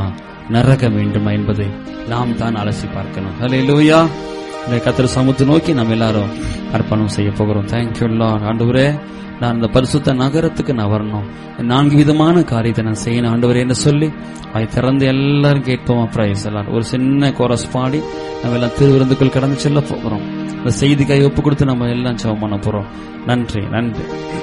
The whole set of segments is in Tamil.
நரகம் வேண்டுமா என்பதை நாம் தான் அலசி பார்க்கணும் ஹalleluya இந்த கத்தர் சமுத்து நோக்கி நம்ம எல்லாரும் அர்ப்பணம் செய்ய போகிறோம் தேங்க்யூ லார்ட் ஆண்டவரே நான் இந்த பரிசுத்த நகரத்துக்கு நான் வரணும் இந்த நான்கு விதமான காரியத்தை நான் செய்யணும் ஆண்டவரே என்று சொல்லி அதை திறந்து எல்லாரும் கேட்போமா பிரைஸ் எல்லாரும் ஒரு சின்ன கோரஸ் பாடி நம்ம எல்லாம் திருவிருந்துக்குள் கடந்து செல்ல போகிறோம் இந்த செய்திக்காய் ஒப்பு கொடுத்து நம்ம எல்லாம் ஜெபம் பண்ண போறோம் நன்றி நன்றி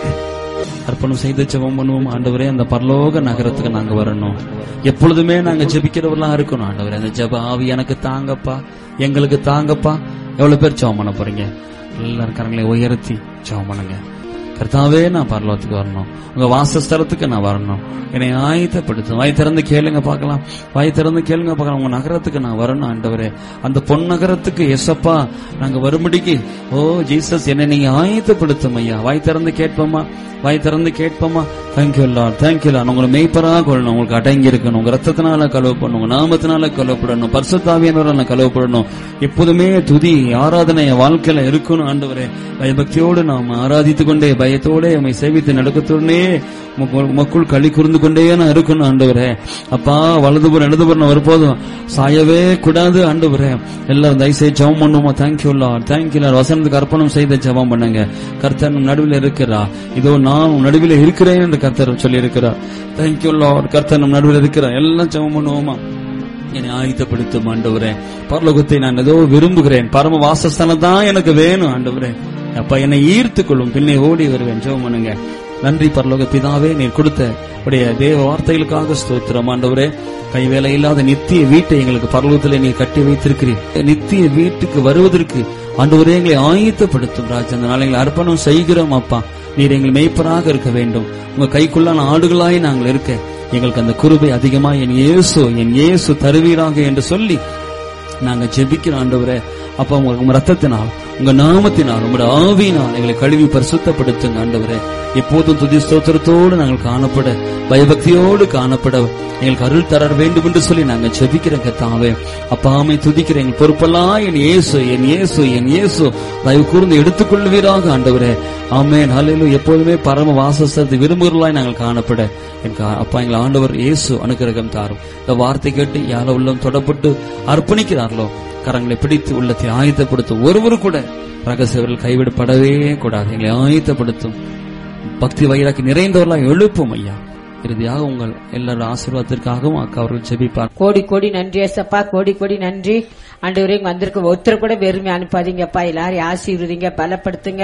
அர்ப்பணம் செய்து ஜெபம் பண்ணுவோம் ஆண்டவரே அந்த பரலோக நகரத்துக்கு நாங்க வரணும் எப்பொழுதுமே நாங்க ஜெபிக்கிறவர்களா இருக்கணும் ஆண்டவரே அந்த ஜெப ஆவி எனக்கு தாங்கப்பா எங்களுக்கு தாங்கப்பா எவ்வளவு பேர் ஜெபம் பண்ண போறீங்க எல்லாரும் கரங்களை உயர்த்தி ஜெபம் பண்ணுங்க கர்த்தாவே நான் பரலோகத்துக்கு வரணும் உங்க வாசஸ்தலத்துக்கு நான் வரணும் என்னை ஆயத்தப்படுத்தும் வாய் திறந்து கேளுங்க பார்க்கலாம் வாய் திறந்து கேளுங்க பார்க்கலாம் உங்க நகரத்துக்கு நான் வரணும் ஆண்டவரே அந்த பொன் நகரத்துக்கு எசப்பா நாங்க வரும்படிக்கு ஓ ஜீசஸ் என்னை நீங்க ஆயத்தப்படுத்தும் ஐயா வாய் திறந்து கேட்போமா வாய் திறந்து கேட்போமா தேங்க்யூ லார்ட் தேங்க்யூ லார்ட் உங்களை மெய்ப்பராக கொள்ளணும் உங்களுக்கு அடங்கி இருக்கணும் உங்க ரத்தத்தினால கழுவப்படணும் உங்க நாமத்தினால கழுவப்படணும் பரிசுத்தாவியனரால கழுவப்படணும் எப்போதுமே துதி ஆராதனை என் வாழ்க்கையில இருக்கணும் ஆண்டவரே பயபக்தியோடு நாம் ஆராதித்துக் கொண்டே பயத்தோட உம்மை சேவித்து நடக்கத்தோடனே உமக்குள் களி கூர்ந்து கொண்டே நான் இருக்கணும் ஆண்டவரே அப்பா வலதுபுறம் இடதுபுறம் வரும்போதும் சாயவே கூடாது ஆண்டவரே எல்லாரும் தயவுசெய்து ஜெபம் பண்ணுவோமா தேங்க்யூ லார்ட் தேங்க்யூ லார்ட் வசனத்துக்கு அர்ப்பணம் செய்து ஜெபம் பண்ணுங்க கர்த்தர் நம் நடுவில் இருக்கிறா இதோ நான் உன் நடுவில் இருக்கிறேன் என்று கர்த்தர் சொல்லி இருக்கிறார் தேங்க்யூ லார்ட் கர்த்தர் நம் நடுவில் இருக்கிறார் எல்லாம் ஜெபம் பண்ணுவோமா என்னை ஆயுதப்படுத்தும் ஆண்டவரே பரலோகத்தை நான் ஏதோ விரும்புகிறேன் பரம வாசஸ்தானம் தான் எனக்கு வேணும் ஆண்டவரே அப்பா என்னை ஈர்த்துக் கொள்ளும் பின்னே ஓடி வருவேன் ஜெபம் பண்ணுங்க நன்றி பரலோக பிதாவே நீர் கொடுத்த உடைய தேவ வார்த்தைகளுக்காக ஸ்தோத்திரம் ஆண்டவரே கைவேலை இல்லாத நித்திய வீட்டை எங்களுக்கு பரலோகத்தில் நீ கட்டி வைத்திருக்கிறீர் நித்திய வீட்டுக்கு வருவதற்கு ஆண்டவரே எங்களை ஆயத்தப்படுத்தும் ராஜா அந்த நாளை எங்களை அர்ப்பணம் செய்கிறோம் அப்பா நீர் எங்கள் மெய்ப்பராக இருக்க வேண்டும் உங்க கைக்குள்ளான ஆடுகளாய் நாங்கள் இருக்க எங்களுக்கு அந்த குருபை அதிகமா என் இயேசு என் இயேசு தருவீராக என்று சொல்லி நாங்க ஜெபிக்கிறோம் ஆண்டவரே அப்ப உங்க உங்க ரத்தத்தினால் உங்க நாமத்தினால் உங்களுடைய ஆவியினால் எங்களை கழுவி பரிசுத்தப்படுத்துங்க ஆண்டவரே எப்போதும் துதி ஸ்தோத்திரத்தோடு நாங்கள் காணப்பட பயபக்தியோடு காணப்பட எங்களுக்கு அருள் தர வேண்டும் என்று சொல்லி நாங்க ஜெபிக்கிறோம் கத்தாவே அப்பாமை துதிக்கிற எங்கள் பொறுப்பெல்லாம் என் இயேசு என் இயேசு என் இயேசு தயவு கூர்ந்து எடுத்துக்கொள்வீராக ஆண்டவரே ஆமேன் ஹalleluya எப்போதுமே பரம வாசஸ்தத்தை விரும்புகிறவர்களாய் நாங்கள் காணப்பட எனக்கு அப்பா எங்கள் ஆண்டவர் இயேசு அனுக்கிரகம் தாரும் இந்த வார்த்தை கேட்டு யாரோ உள்ளம் தொடப்பட்டு அர்ப்பணிக்கிறார்களோ கரங்களை பிடித்து உள்ளத்தை ஆயத்தப்படுத்தும் ஒருவரு கூட ரகசியவர்கள் கைவிடப்படவே கூடாது எங்களை ஆயத்தப்படுத்தும் பக்தி வைராக்கி நிறைந்தவர்களாக எழுப்பும் ஐயா இறுதியாக உங்கள் எல்லாரோட ஆசீர்வாதத்திற்காகவும் அக்கா அவர்கள் ஜெபிப்பார் கோடி கோடி நன்றி ஏசப்பா கோடி கோடி நன்றி ஆண்டவரே இங்க வந்திருக்க ஒருத்தர் கூட வெறுமை அனுப்பாதீங்கப்பா எல்லாரையும் ஆசீர்வதிங்க பலப்படுத்துங்க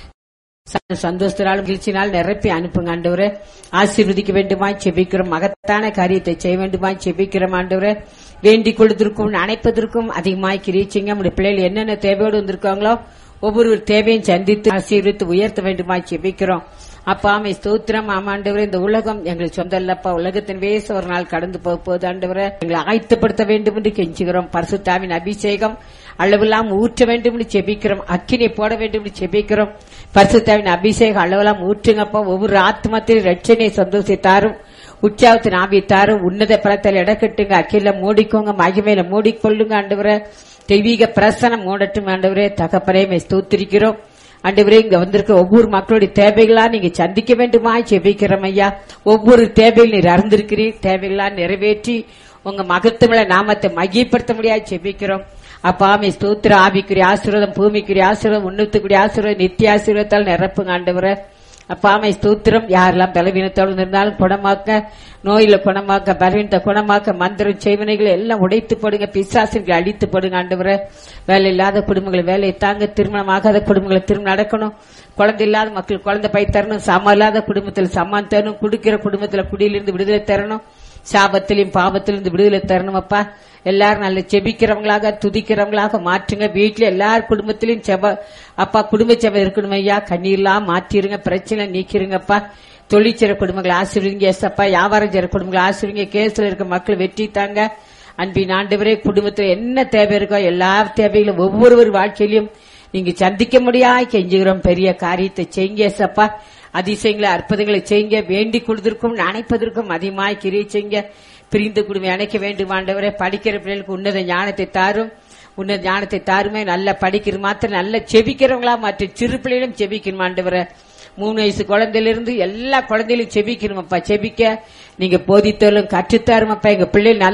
ச- சந்தோஷத்தினால் மகிழ்ச்சினால் நிரப்பி அனுப்புங்க ஆண்டவரே ஆசீர்வதிக்க வேண்டுமாய் செபிக்கிறோம் மகத்தான காரியத்தை செய்ய வேண்டுமாய் செபிக்கிறோம் ஆண்டவரே வேண்டிக் கொடுத்திருக்கும் அணைப்பதற்கும் அதிகமாய் கிரீச்சிங்க நம்முடைய பிள்ளைகள் என்னென்ன தேவையோடு வந்திருக்காங்களோ ஒவ்வொரு தேவையும் சந்தித்து ஆசீர்வித்து உயர்த்த வேண்டுமாய் செபிக்கிறோம் அப்பா ஆமை ஸ்தோத்திரம் ஆமாண்டவரே இந்த உலகம் எங்களுக்கு சொந்த இல்லப்பா உலகத்தின் வேச ஒரு நாள் கடந்து போக போகுது ஆண்டவரே எங்களை ஆயத்தப்படுத்த வேண்டும் என்று கெஞ்சுகிறோம் பரிசுத்தாவின் அபிஷேகம் அளவெல்லாம் ஊற்ற வேண்டும் என்று செபிக்கிறோம் அக்கினை போட வேண்டும் என்று செபிக்கிறோம் பரிசுத்தாவின் அபிஷேகம் அளவெல்லாம் ஊற்றுங்கப்பா ஒவ்வொரு ஆத்மத்திலும் ரட்சனை சந்தோஷத்தாரும் உற்சாகத்தின் ஆவித்தாரும் உன்னத பலத்தில் இடக்கட்டுங்க அக்கில மூடிக்கோங்க மகிமையில மூடிக்கொள்ளுங்க ஆண்டவரே தெய்வீக பிரசனம் மூடட்டும் ஆண்டவரே தகப்பனே ஸ்தோத்திரிக்கிறோம் ஆண்டவரே இங்க வந்திருக்க ஒவ்வொரு மக்களுடைய தேவைகளா நீங்க சந்திக்க வேண்டுமா ஜெபிக்கிறோம் ஐயா ஒவ்வொரு தேவையில் நீர் அறிந்திருக்கிறீர் தேவைகளா நிறைவேற்றி உங்க மகத்துவ நாமத்தை மகிப்படுத்த முடியாது ஜெபிக்கிறோம் அப்பாமே ஸ்தோத்திர ஆவிக்குரிய ஆசீர்வாதம் பூமிக்குரிய ஆசீர்வாதம் உன்னத்துக்குரிய ஆசீர்வாதம் நித்திய ஆசீர்வாதத்தால் நிரப்புங்க ஆண்டவரே அப்பாமை ஸ்தோத்திரம் யாரெல்லாம் பலவீனத்தோடு இருந்தாலும் குணமாக்க நோயில குணமாக்க பலவீனத்தை குணமாக்க மந்திரம் செய்வனைகளை எல்லாம் உடைத்து போடுங்க பிசாசுகளை அழித்து போடுங்க ஆண்டவரே வேலை இல்லாத குடும்பங்களை வேலையை தாங்க திருமணம் ஆகாத குடும்பங்களை திருமணம் நடக்கணும் குழந்தை இல்லாத மக்கள் குழந்தை பை தரணும் சம இல்லாத குடும்பத்தில் சமான் தரணும் குடிக்கிற குடும்பத்தில் குடியிலிருந்து விடுதலை தரணும் சாபத்திலையும் பாவத்திலிருந்து விடுதலை தரணும் அப்பா எல்லாரும் நல்ல செபிக்கிறவங்களாக துதிக்கிறவங்களாக மாற்றுங்க வீட்டுல எல்லார் குடும்பத்திலும் செப அப்பா குடும்ப செபம் இருக்கணும் ஐயா கண்ணீர்லாம் மாற்றிருங்க பிரச்சனை நீக்கிருங்கப்பா தொழிற்சிற குடும்பங்களை ஆசிரியங்க ஏசப்பா வியாபாரம் செய்யற குடும்பங்களை ஆசிரியங்க கேஸ்ல இருக்க மக்கள் வெற்றி தாங்க அன்பின் ஆண்டவரே குடும்பத்துல என்ன தேவை இருக்கோ எல்லா தேவைகளும் ஒவ்வொருவர் வாழ்க்கையிலும் நீங்க சந்திக்க முடியாது கெஞ்சுகிறோம் பெரிய காரியத்தை செய்யுங்க ஏசப்பா அதிசயங்களை அற்புதங்களை செய்யுங்க வேண்டி கொடுத்திருக்கும் நினைப்பதற்கும் அதிகமாய் கிரியை செய்யுங்க பிரிந்து குடும்பம் இணைக்க வேண்டும் ஆண்டவரே படிக்கிற பிள்ளைகளுக்கு உன்னத ஞானத்தை தாரும் உன்னத ஞானத்தை தாருமே நல்லா படிக்கிற மாத்திரம் நல்ல செபிக்கிறவங்களா மாற்றி சிறு பிள்ளைகளும் செபிக்கணும் ஆண்டவரே மூணு வயசு குழந்தையிலிருந்து எல்லா குழந்தைகளும் செபிக்கணும் அப்பா செபிக்க நீங்க போதித்தாலும் கற்றுத்தாரும் அப்பா எங்க பிள்ளைகள் நல்ல